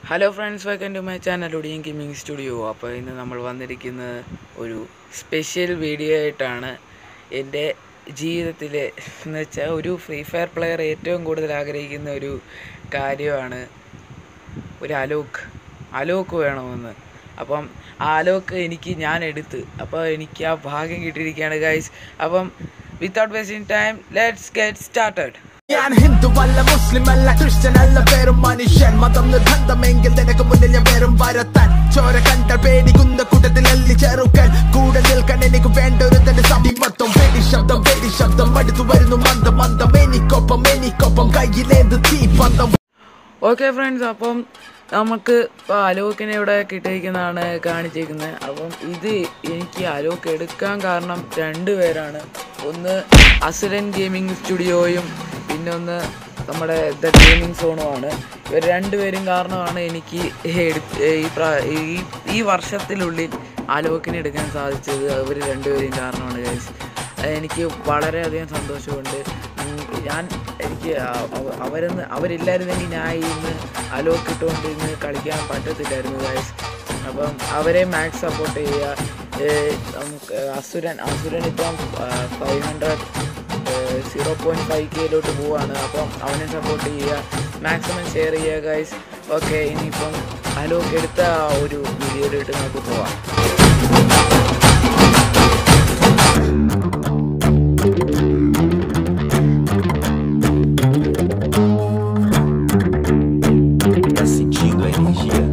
Hello friends welcome to my channel Odiyan gaming studio അപ്പോൾ ഇന്ന് നമ്മൾ വന്നിരിക്കുന്നത് ഒരു സ്പെഷ്യൽ വീഡിയോ ആയിട്ടാണ് എൻ്റെ ജീവിതത്തിൽ എന്ന് വെച്ചാൽ ഒരു ഫ്രീ ഫയർ പ്ലെയർ ഏറ്റവും കൂടുതൽ ആഗ്രഹിക്കുന്ന ഒരു കാര്യമാണ് ഒരു അലോക്ക് അലോക്ക് വേണമെന്ന് അപ്പം ആ അലോക്ക് എനിക്ക് ഞാൻ എടുത്ത് അപ്പോൾ എനിക്ക് ആ ഭാഗ്യം കിട്ടിയിരിക്കുകയാണ് ഗൈസ് അപ്പം without wasting time let's get started ഞാൻ ഹിന്ദു അല്ല മുസ്ലിം അല്ല ക്രിസ്ത്യൻ അല്ല പേരും മനുഷ്യൻ മതം നിർബന്ധമെങ്കിൽ നിനക്ക് മുന്നിൽ ഞാൻ പേരും വരത്താൻ ചോര കണ്ട പേടിക്കുന്ന കൂട്ടത്തിൽ അല്ലി ചെറുക്കൻ കൂടെ നിൽക്കാൻ എനിക്ക് വേണ്ട ഒരു തന്റെ സഭിമത്വം വെടി ശബ്ദം വെടി ശബ്ദം അടുത്തു വരുന്നു മന്ദം മന്ദം എനിക്കൊപ്പം എനിക്കൊപ്പം കയ്യിലേന്ത് തീ പന്തം ഓക്കെ ഫ്രണ്ട്സ് അപ്പം നമുക്ക് ഇപ്പോൾ അലോക്കിനെ ഇവിടെ കിട്ടിയിരിക്കുന്നതാണ് കാണിച്ചേക്കുന്നത് അപ്പം ഇത് എനിക്ക് അലോക്ക് എടുക്കാൻ കാരണം രണ്ട് പേരാണ് ഒന്ന് അസുരൻ ഗെയിമിംഗ് സ്റ്റുഡിയോയും പിന്നെ ഒന്ന് നമ്മുടെ ദ ഗെയിമിംഗ് സോണുമാണ് ഇവർ രണ്ടുപേരും കാരണമാണ് എനിക്ക് എടുത്ത് ഈ പ്രാ ഈ ഈ വർഷത്തിനുള്ളിൽ അലോക്കിനെ എടുക്കാൻ സാധിച്ചത് അവർ രണ്ടുപേരും കാരണമാണ് ഗൈസ് എനിക്ക് വളരെയധികം സന്തോഷമുണ്ട് ഉം, ഞാൻ എനിക്ക് അ- അവ- അവരൊന്ന് അവരില്ലായിരുന്നെങ്കിൽ ഞാൻ ഇന്ന് അലോക്ക് ഇട്ടുകൊണ്ട് ഇന്ന് കളിക്കാൻ പറ്റത്തില്ലായിരുന്നു ഗൈസ് അപ്പം അവരെ മാക്സ് സപ്പോർട്ട് ചെയ്യുക ഏഹ് നമുക്ക് അസുരൻ അസുരൻ ഇപ്പം five hundred zero point five കെയിലോട്ട് പോവാണ് അപ്പം അവനെ സപ്പോർട്ട് ചെയ്യുക മാക്സിമം ഷെയർ ചെയ്യുക ഗൈസ് ഓക്കെ ഇനിയിപ്പം അലോക്ക് എടുത്ത ആ ഒരു വീഡിയോയിലിട്ട് നമുക്ക് പോവാം Tá sentindo a energia?